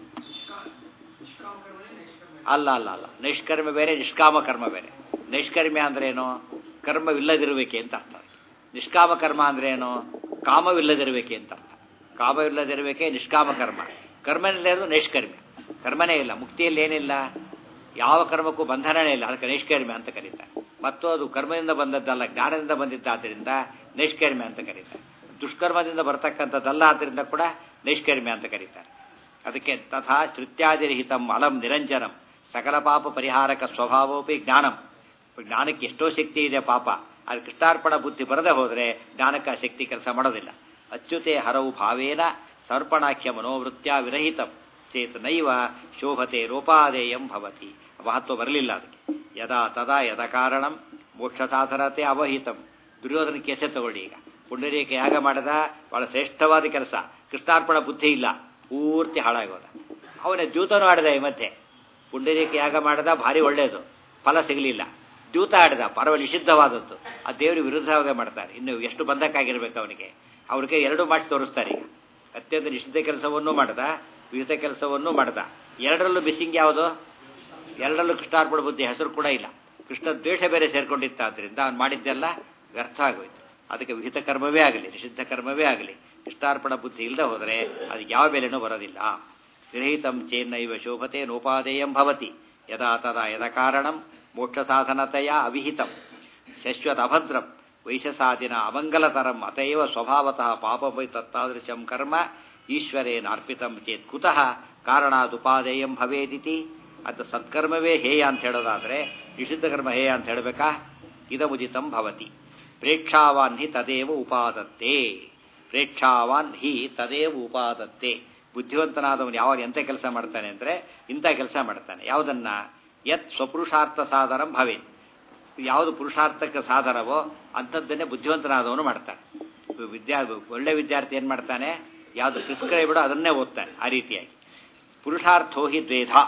S1: ಅಲ್ಲ ಅಲ್ಲ ಅಲ್ಲ ನೈಷ್ಕರ್ಮ ಬೇರೆ ನಿಷ್ಕಾಮ ಕರ್ಮ ಬೇರೆ ನೈಷ್ಕರ್ಮ್ಯ ಅಂದ್ರೆ ಏನು ಕರ್ಮವಿಲ್ಲದಿರುವಿಕೆ ಅಂತ ಅರ್ಥ ನಿಷ್ಕಾಮ ಕರ್ಮ ಅಂದ್ರೆ ಏನು ಕಾಮವಿಲ್ಲದಿರುವಿಕೆ ಅಂತ ಅರ್ಥ ಕಾಮವಿಲ್ಲದಿರುವಿಕೆ ನಿಷ್ಕಾಮ ಕರ್ಮ ಕರ್ಮನಿಲ್ಲದು ನೈಷ್ಕರ್ಮ್ಯ ಕರ್ಮನೇ ಇಲ್ಲ ಮುಕ್ತಿಯಲ್ಲಿ ಏನಿಲ್ಲ ಯಾವ ಕರ್ಮಕ್ಕೂ ಬಂಧನನೇ ಇಲ್ಲ ಅದಕ್ಕೆ ನೈಷ್ಕರ್ಮ್ಯ ಅಂತ ಕರೀತಾರೆ ಮತ್ತು ಅದು ಕರ್ಮದಿಂದ ಬಂದದ್ದಲ್ಲ ಜ್ಞಾನದಿಂದ ಬಂದಿದ್ದಾದ್ದರಿಂದ ನೈಷ್ಕರ್ಮ್ಯ ಅಂತ ಕರೀತಾರೆ ದುಷ್ಕರ್ಮದಿಂದ ಬರ್ತಕ್ಕಂಥದ್ದಲ್ಲ ಆದ್ದರಿಂದ ಕೂಡ ನೈಷ್ಕರ್ಮ್ಯ ಅಂತ ಕರೀತಾರೆ ಅದಕ್ಕೆ ತಥಾ ಶ್ರುತ್ಯಾದಿರಹಿತಂ ಅಲಂ ನಿರಂಜನಂ ಸಕಲ ಪಾಪ ಪರಿಹಾರಕ ಸ್ವಭಾವೋಪಿ ಜ್ಞಾನಂ ಜ್ಞಾನಕ್ಕೆ ಎಷ್ಟೋ ಶಕ್ತಿ ಇದೆ ಪಾಪ ಅದು ಕೃಷ್ಣಾರ್ಪಣ ಬುದ್ಧಿ ಬರದೆ ಹೋದರೆ ಜ್ಞಾನಕ್ಕೆ ಆ ಶಕ್ತಿ ಕೆಲಸ ಮಾಡೋದಿಲ್ಲ ಅಚ್ಯುತೆ ಹರವು ಭಾವೇನ ಸಮರ್ಪಣಾಖ್ಯ ಮನೋವೃತ್ಯ ವಿರಹಿತಂ ಚೇತ್ ನೈವ ಶೋಭತೆ ರೂಪಾದೇಯಂ ಭವತಿ ಮಹತ್ವ ಬರಲಿಲ್ಲ ಅದಕ್ಕೆ ಯದಾ ತದಾ ಯದ ಕಾರಣಂ ಮೋಕ್ಷ ಸಾಧನತೆ ಅವಹಿತಂ ದುರ್ಯೋಧನ ಕೆಸೆ ತಗೊಳ್ಳಿ ಈಗ ಪುಂಡರೀಕ ಯಾಗ ಮಾಡದ ಬಹಳ ಶ್ರೇಷ್ಠವಾದ ಕೆಲಸ ಕೃಷ್ಣಾರ್ಪಣ ಬುದ್ಧಿ ಇಲ್ಲ ಪೂರ್ತಿ ಹಾಳಾಗೋದ ಅವನ ದ್ಯೂತನೂ ಆಡಿದ ಈ ಮಧ್ಯೆ ಪುಂಡರೀಕ ಯಾಗ ಮಾಡದ ಭಾರಿ ಒಳ್ಳೆಯದು ಫಲ ಸಿಗಲಿಲ್ಲ ದ್ಯೂತ ಆಡಿದ ಪರವ ನಿಷಿದ್ಧವಾದದ್ದು ಆ ದೇವರಿಗೆ ವಿರುದ್ಧವಾಗಿ ಮಾಡ್ತಾರೆ ಇನ್ನು ಎಷ್ಟು ಬಂಧಕ್ಕಾಗಿರ್ಬೇಕು ಅವನಿಗೆ ಅವ್ರಿಗೆ ಎರಡು ಮಾಡಿಸಿ ತೋರಿಸ್ತಾರೆ ಈಗ ಅತ್ಯಂತ ನಿಷಿದ್ಧ ಕೆಲಸವನ್ನೂ ಮಾಡ್ದ ವಿಹಿತ ಕೆಲಸವನ್ನೂ ಮಾಡ್ದ ಎರಡರಲ್ಲೂ ಮಿಸ್ಸಿಂಗ್ ಯಾವುದು ಎರಡರಲ್ಲೂ ಕೃಷ್ಣಾರ್ಪಣ ಬುದ್ಧಿ ಹೆಸರು ಕೂಡ ಇಲ್ಲ ಕೃಷ್ಣ ದ್ವೇಷ ಬೇರೆ ಸೇರ್ಕೊಂಡಿತ್ತಾದ್ರಿಂದ ಅವ್ನು ಮಾಡಿದ್ದೆಲ್ಲ ವ್ಯರ್ಥ ಆಗೋಯ್ತು ಅದಕ್ಕೆ ವಿಹಿತ ಕರ್ಮವೇ ಆಗಲಿ ನಿಷಿದ್ಧ ಕರ್ಮವೇ ಆಗಲಿ ಕೃಷ್ಣಾರ್ಪಣ ಬುದ್ಧಿ ಇಲ್ಲದೆ ಹೋದರೆ ಅದಕ್ಕೆ ಯಾವ ಬೆಲೆನೂ ಬರೋದಿಲ್ಲ ವಿರಹಿತಂ ಚೇನ್ನೈವ ಶೋಭತೆ ನೋಪಾದೇಯಂ ಭವತಿ ಯದಾ ತದಾ ಯದ ಕಾರಣಂ ಮೋಕ್ಷ ಸಾಧನತೆಯ ಅವಿಹಿತಂ ಶಶ್ವತ ಅಭದ್ರಂ ವೈಶಸಾದಿನ ಅಮಂಗಲತರಂ ಅತೈವ ಸ್ವಭಾವತಃ ಪಾಪವೈ ತತ್ತಾದೃಶಂ ಕರ್ಮ ಈಶ್ವರೇನಾರ್ಪಿತಂ ಚೇತ್ ಕುತಃ ಕಾರಣಾದುಪಾದೇಯಂ ಭವೇದಿತಿ ಅದು ಸತ್ಕರ್ಮವೇ ಹೇಯ ಅಂತ ಹೇಳೋದಾದ್ರೆ ನಿಷಿದ್ಧ ಕರ್ಮ ಹೇಯ ಅಂತ ಹೇಳಬೇಕಾ ಇದಮುದಿತಂ ಭವತಿ ಪ್ರೇಕ್ಷಾವಾನ್ ಹಿ ತದೇವ ಉಪಾದತ್ತೆ ಪ್ರೇಕ್ಷಾವಾನ್ ಹಿ ತದೇವ ಉಪಾದತ್ತೆ ಬುದ್ಧಿವಂತನಾದವನು ಯಾವಾಗ ಎಂಥ ಕೆಲಸ ಮಾಡ್ತಾನೆ ಅಂದರೆ ಇಂಥ ಕೆಲಸ ಮಾಡ್ತಾನೆ ಯಾವುದನ್ನ ಯತ್ ಸ್ವಪುರುಷಾರ್ಥ ಸಾಧನಂ ಭವೇತ್ ಯಾವುದು ಪುರುಷಾರ್ಥಕ್ಕೆ ಸಾಧನವೋ ಅಂಥದ್ದನ್ನೇ ಬುದ್ಧಿವಂತನಾದವನು ಮಾಡ್ತಾನೆ ವಿದ್ಯಾ ಒಳ್ಳೆ ವಿದ್ಯಾರ್ಥಿ ಏನು ಮಾಡ್ತಾನೆ ಯಾವುದು ಪ್ರಿಸ್ಕ್ರೈಬ್ಡೋ ಅದನ್ನೇ ಓದ್ತಾನೆ ಆ ರೀತಿಯಾಗಿ ಪುರುಷಾರ್ಥೋ ಹಿ ದ್ವೇಧ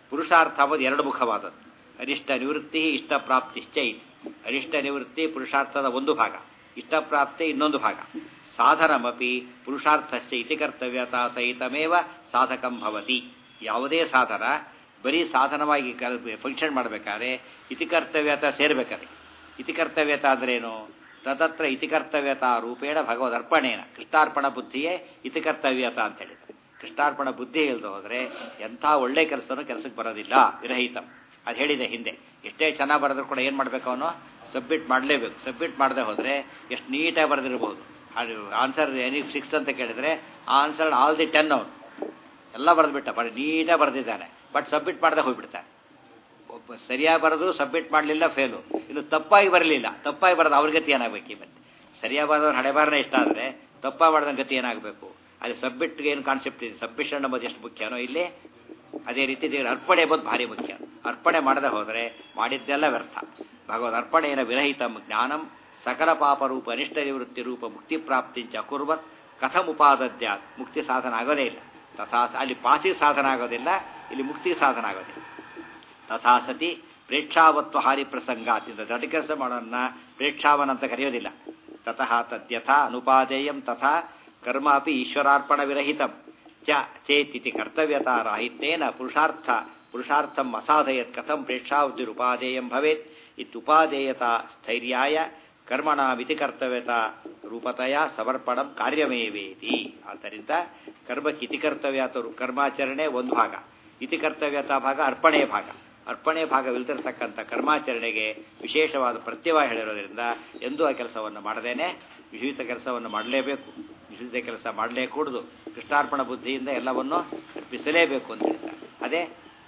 S1: ಪುರುಷಾರ್ಥ ಅಂಬುದು ಎರಡು ಮುಖವಾದದ್ದು ಅನಿಷ್ಟ ನಿವೃತ್ತಿ ಇಷ್ಟ ಪ್ರಾಪ್ತಿಶ್ಚ ಇತಿ ಅನಿಷ್ಟ ನಿವೃತ್ತಿ ಪುರುಷಾರ್ಥದ ಒಂದು ಭಾಗ ಇಷ್ಟ ಪ್ರಾಪ್ತಿ ಇನ್ನೊಂದು ಭಾಗ ಸಾಧನಮಪಿ ಪುರುಷಾರ್ಥಶ್ಚ ಇತಿ ಕರ್ತವ್ಯತಾ ಸಹಿತಮೇವ ಸಾಧಕಂ ಭವತಿ ಯಾವುದೇ ಸಾಧನ ಬರೀ ಸಾಧನವಾಗಿ ಫಂಕ್ಷನ್ ಮಾಡಬೇಕಾದ್ರೆ ಇತಿಕರ್ತವ್ಯತ ಸೇರ್ಬೇಕಾದ್ರೆ ಇತಿಕರ್ತವ್ಯತ ಅಂದ್ರೇನು ತದತ್ರ ಇತಿಕರ್ತವ್ಯತ ರೂಪೇಣ ಭಗವದರ್ಪಣೇನ ಕೃಷ್ಣಾರ್ಪಣ ಬುದ್ಧಿಯೇ ಇತಿಕರ್ತವ್ಯತ ಅಂತ ಹೇಳಿದ್ದಾರೆ ಕೃಷ್ಣಾರ್ಪಣ ಬುದ್ಧಿ ಇಲ್ಲದೆ ಹೋದರೆ ಎಂಥ ಒಳ್ಳೆ ಕೆಲಸನೂ ಕೆಲಸಕ್ಕೆ ಬರೋದಿಲ್ಲ ವಿರಹಿತ ಅದು ಹೇಳಿದೆ ಹಿಂದೆ ಎಷ್ಟೇ ಚೆನ್ನಾಗಿ ಬರೆದ್ರು ಕೂಡ ಏನು ಮಾಡಬೇಕು ಅವನು ಸಬ್ಮಿಟ್ ಮಾಡಲೇಬೇಕು ಸಬ್ಮಿಟ್ ಮಾಡದೆ ಹೋದರೆ ಎಷ್ಟು ನೀಟಾಗಿ ಬರೆದಿರ್ಬೋದು ಅದು ಆನ್ಸರ್ ಎನಿ ಸಿಕ್ಸ್ ಅಂತ ಕೇಳಿದರೆ ಆ ಆನ್ಸರ್ ಆಲ್ ದಿ ಟೆನ್ ಅವನು ಎಲ್ಲ ಬರೆದ್ಬಿಟ್ಟ ಬರೀ ನೀಟಾಗಿ ಬರೆದಿದ್ದಾನೆ ಬಟ್ ಸಬ್ಮಿಟ್ ಮಾಡದೆ ಹೋಗ್ಬಿಡ್ತಾನೆ ಒಬ್ಬ ಸರಿಯಾಗಿ ಬರೆದು ಸಬ್ಮಿಟ್ ಮಾಡಲಿಲ್ಲ ಫೇಲು ಇನ್ನು ತಪ್ಪಾಗಿ ಬರಲಿಲ್ಲ ತಪ್ಪಾಗಿ ಬರೋದು ಅವ್ರ ಗತಿ ಏನಾಗಬೇಕು ಈ ಮತ್ತೆ ಸರಿಯಾಗಿ ಬರೆದವ್ರು ಹಣೆಬಾರನೇ ಇಷ್ಟ ಆದರೆ ತಪ್ಪಾಗಿ ಮಾಡಿದ ಗತಿ ಏನಾಗಬೇಕು ಅಲ್ಲಿ ಸಬ್ಮಿಟ್ಗೆ ಏನು ಕಾನ್ಸೆಪ್ಟ್ ಇದೆ ಸಬ್ಮಿಷನ್ ಎಂಬುದು ಎಷ್ಟು ಮುಖ್ಯನೋ ಇಲ್ಲಿ ಅದೇ ರೀತಿ ದೇವರ ಅರ್ಪಣೆ ಎಂಬುದು ಭಾರಿ ಮುಖ್ಯ ಅರ್ಪಣೆ ಮಾಡದೆ ಹೋದರೆ ಮಾಡಿದ್ದೆಲ್ಲ ವ್ಯರ್ಥ ಭಗವದ್ ಅರ್ಪಣೆಯ ವಿರಹಿತ ಜ್ಞಾನಂ ಸಕಲ ಪಾಪ ರೂಪ ಅನಿಷ್ಟ ನಿವೃತ್ತಿ ರೂಪ ಮುಕ್ತಿ ಪ್ರಾಪ್ತಿಂಚ ಕುರ್ವತ್ ಕಥಂ ಉಪಾದದ್ಯ ಮುಕ್ತಿ ಸಾಧನ ಆಗೋದೇ ಇಲ್ಲ ತಥಾ ಅಲ್ಲಿ ಪಾಸಿ ಸಾಧನ ಆಗೋದಿಲ್ಲ ಇಲ್ಲಿ ಮುಕ್ತಿ ಸಾಧನ ಆಗೋದಿಲ್ಲ ತಥಾ ಸತಿ ಪ್ರೇಕ್ಷಾವತ್ವ ಹಾರಿ ಪ್ರಸಂಗ ಇಂದ ದೊಡ್ಡ ಕೆಲಸ ಮಾಡೋನ್ನ ಪ್ರೇಕ್ಷಾವನ ಅಂತ ಕರೆಯೋದಿಲ್ಲ ತತಃ ತದ್ಯಥಾ ಅನುಪಾದೇಯಂ ತಥಾ ಕರ್ಮ ಅಪಿ ಈಶ್ವರಾರ್ಪಣ ವಿರಹಿತಂ ಚ ಚೇತಿತಿ ಕರ್ತವ್ಯತಾ ರಾಹಿತ್ಯೇನ ಪುರುಷಾರ್ಥ ಪುರುಷಾರ್ಥಂ ಅಸಾಧಯತ್ ಕಥಂ ಪ್ರೇಕ್ಷಾವಧಿರುಪಾದೇಯಂ ಭವೇತ್ ಇತ್ಯುಪಾದೇಯತಾ ಸ್ಥೈರ್ಯಾಯ ಕರ್ಮಣಾಮಿತಿ ಕರ್ತವ್ಯತಾ ರೂಪತೆಯ ಸಮರ್ಪಣಂ ಕಾರ್ಯಮೇವೇತಿ ಆದ್ದರಿಂದ ಕರ್ಮಕ್ಕೆ ಇತಿ ಕರ್ತವ್ಯ ಅಥವಾ ಕರ್ಮಾಚರಣೆ ಒಂದು ಭಾಗ ಇತಿ ಕರ್ತವ್ಯತಾ ಭಾಗ ಅರ್ಪಣೆಯ ಭಾಗ ಅರ್ಪಣೆ ಭಾಗವಿಲ್ದಿರತಕ್ಕಂಥ ಕರ್ಮಾಚರಣೆಗೆ ವಿಶೇಷವಾದ ಪ್ರತ್ಯವಾಯ ಹೇಳಿರೋದ್ರಿಂದ ಎಂದೂ ಆ ಕೆಲಸವನ್ನು ಮಾಡದೇನೆ ವಿಹಿತ ಕೆಲಸವನ್ನು ಮಾಡಲೇಬೇಕು ವಿಹಿತ ಕೆಲಸ ಮಾಡಲೇ ಕೂಡುದು ಕೃಷ್ಣಾರ್ಪಣ ಬುದ್ಧಿಯಿಂದ ಎಲ್ಲವನ್ನು ಅರ್ಪಿಸಲೇಬೇಕು ಅಂತ ಹೇಳ್ತಾರೆ ಅದೇ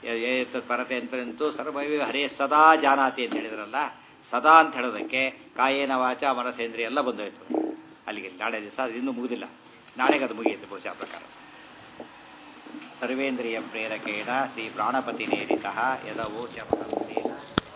S1: ಪರತೆ ಅಂತಂತೂ ಸರ್ವೈವ ಹರೇ ಸದಾ ಜಾನಾತಿ ಅಂತ ಹೇಳಿದ್ರಲ್ಲ ಸದಾ ಅಂತ ಹೇಳೋದಕ್ಕೆ ಕಾಯೇನ ವಾಚ ಮನಸೇಂದ್ರಿಯ ಎಲ್ಲ ಬಂದೋಯ್ತು ಅಲ್ಲಿಗೆ ನಾಳೆ ದಿವಸ ಅದು ಇನ್ನೂ ಮುಗಿದಿಲ್ಲ ನಾಳೆಗೆ ಅದು ಮುಗಿಯುತ್ತೆ ಬಹುಶಃ ಪ್ರಕಾರ ಸರ್ವೇಂದ್ರಿಯ ಪ್ರೇರಕೇಣ ಶ್ರೀ ಪ್ರಾಣಪತಿ ನೇರಿತ ಯದವೋ ಚ